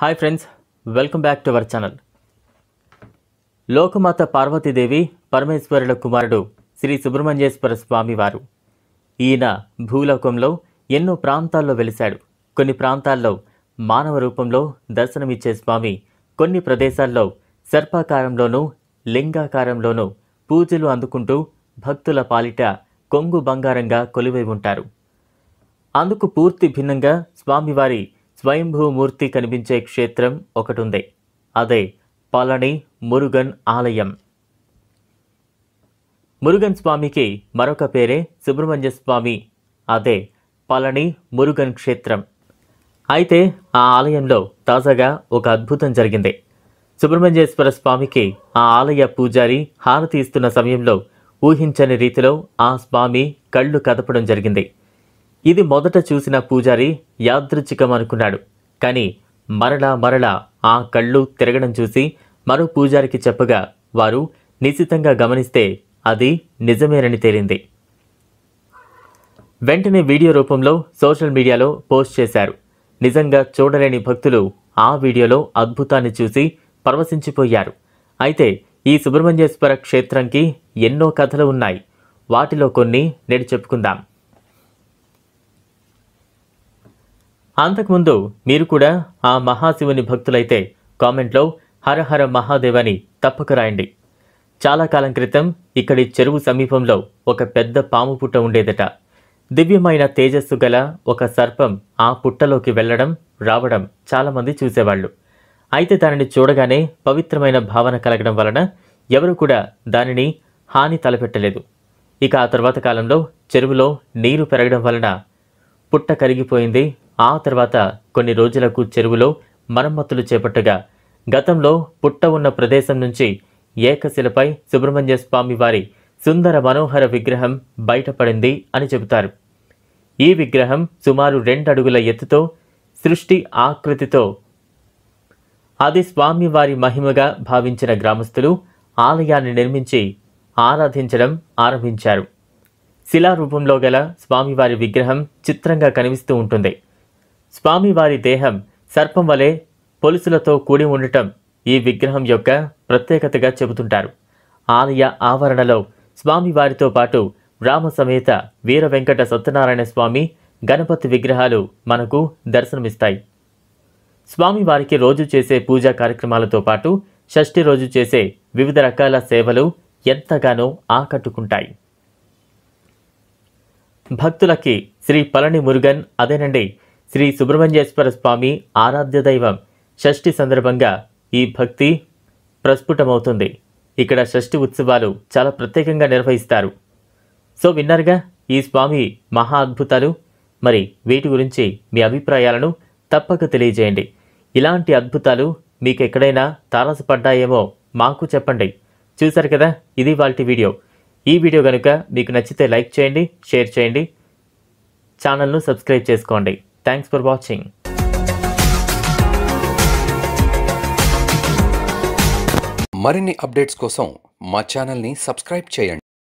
hi friends welcome back to our channel లోకమాత పార్వతీదేవి పరమేశ్వరుల కుమారుడు శ్రీ సుబ్రహ్మణ్యేశ్వర స్వామి వారు ఈయన భూలోకంలో ఎన్నో ప్రాంతాల్లో వెలిశాడు కొన్ని ప్రాంతాల్లో మానవ రూపంలో దర్శనమిచ్చే స్వామి కొన్ని ప్రదేశాల్లో సర్పాకారంలోనూ లింగాకారంలోనూ పూజలు అందుకుంటూ భక్తుల పాలిట కొంగు బంగారంగా కొలువై ఉంటారు అందుకు పూర్తి భిన్నంగా స్వామివారి స్వయంభూమూర్తి కనిపించే క్షేత్రం ఒకటుంది అదే పళని మురుగన్ ఆలయం మురుగన్ స్వామికి మరొక పేరే సుబ్రహ్మణ్య స్వామి అదే పళని మురుగన్ క్షేత్రం అయితే ఆ ఆలయంలో తాజాగా ఒక అద్భుతం జరిగింది సుబ్రహ్మణ్యేశ్వర స్వామికి ఆ ఆలయ పూజారి హారతి ఇస్తున్న సమయంలో ఊహించని రీతిలో ఆ స్వామి కళ్ళు కదపడం జరిగింది ఇది మొదట చూసిన పూజారి యాదృచ్ఛికం అనుకున్నాడు కానీ మరలా మరలా ఆ కళ్ళు తిరగడం చూసి మరో పూజారికి చెప్పగా వారు నిశితంగా గమనిస్తే అది నిజమేనని తేలింది వెంటనే వీడియో రూపంలో సోషల్ మీడియాలో పోస్ట్ చేశారు నిజంగా చూడలేని భక్తులు ఆ వీడియోలో అద్భుతాన్ని చూసి పరవశించిపోయారు అయితే ఈ సుబ్రహ్మణ్యేశ్వర క్షేత్రంకి ఎన్నో కథలు ఉన్నాయి వాటిలో కొన్ని నేడు చెప్పుకుందాం అంతకుముందు మీరు కూడా ఆ మహాశివుని భక్తులైతే కామెంట్లో హర హర మహాదేవ్ అని తప్పక రాయండి చాలా కాలం క్రితం ఇక్కడి చెరువు సమీపంలో ఒక పెద్ద పాము పుట్ట ఉండేదట దివ్యమైన తేజస్సు గల ఒక సర్పం ఆ పుట్టలోకి వెళ్ళడం రావడం చాలామంది చూసేవాళ్ళు అయితే దానిని చూడగానే పవిత్రమైన భావన కలగడం వలన ఎవరు కూడా దానిని హాని తలపెట్టలేదు ఇక ఆ తర్వాత కాలంలో చెరువులో నీరు పెరగడం వలన పుట్ట కరిగిపోయింది ఆ తర్వాత కొన్ని రోజులకు చెరువులో మరమ్మతులు చేపట్టగా గతంలో పుట్ట ఉన్న ప్రదేశం నుంచి ఏకశిలపై సుబ్రహ్మణ్య స్వామి వారి సుందర మనోహర విగ్రహం బయటపడింది అని చెబుతారు ఈ విగ్రహం సుమారు రెండు అడుగుల ఎత్తుతో సృష్టి ఆకృతితో అది స్వామివారి మహిమగా భావించిన గ్రామస్తులు ఆలయాన్ని నిర్మించి ఆరాధించడం ఆరంభించారు శిలా రూపంలో గల స్వామివారి విగ్రహం చిత్రంగా కనిపిస్తూ ఉంటుంది స్వామివారి దేహం సర్పం వలె పొలుసులతో కూడి ఉండటం ఈ విగ్రహం యొక్క ప్రత్యేకతగా చెబుతుంటారు ఆలయ ఆవరణలో స్వామివారితో పాటు రామ సమేత వీర వెంకట సత్యనారాయణ స్వామి గణపతి విగ్రహాలు మనకు దర్శనమిస్తాయి స్వామివారికి రోజు చేసే పూజా కార్యక్రమాలతో పాటు షష్ఠి రోజు చేసే వివిధ రకాల సేవలు ఎంతగానో ఆకట్టుకుంటాయి భక్తులకి శ్రీ పళని మురుగన్ అదేనండి శ్రీ సుబ్రహ్మణ్యేశ్వర స్వామి ఆరాధ్య దైవం షష్ఠి సందర్భంగా ఈ భక్తి ప్రస్ఫుటమవుతుంది ఇక్కడ షష్ఠి ఉత్సవాలు చాలా ప్రత్యేకంగా నిర్వహిస్తారు సో విన్నారుగా ఈ స్వామి మహా అద్భుతాలు మరి వీటి గురించి మీ అభిప్రాయాలను తప్పక తెలియజేయండి ఇలాంటి అద్భుతాలు మీకు ఎక్కడైనా తారసపడ్డాయేమో మాకు చెప్పండి చూసారు కదా ఇది వాళ్ళ వీడియో ఈ వీడియో కనుక మీకు నచ్చితే లైక్ చేయండి షేర్ చేయండి ఛానల్ను సబ్స్క్రైబ్ చేసుకోండి థ్యాంక్స్ ఫర్ వాచింగ్ మరిన్ని అప్డేట్స్ కోసం మా ఛానల్ని సబ్స్క్రైబ్ చేయండి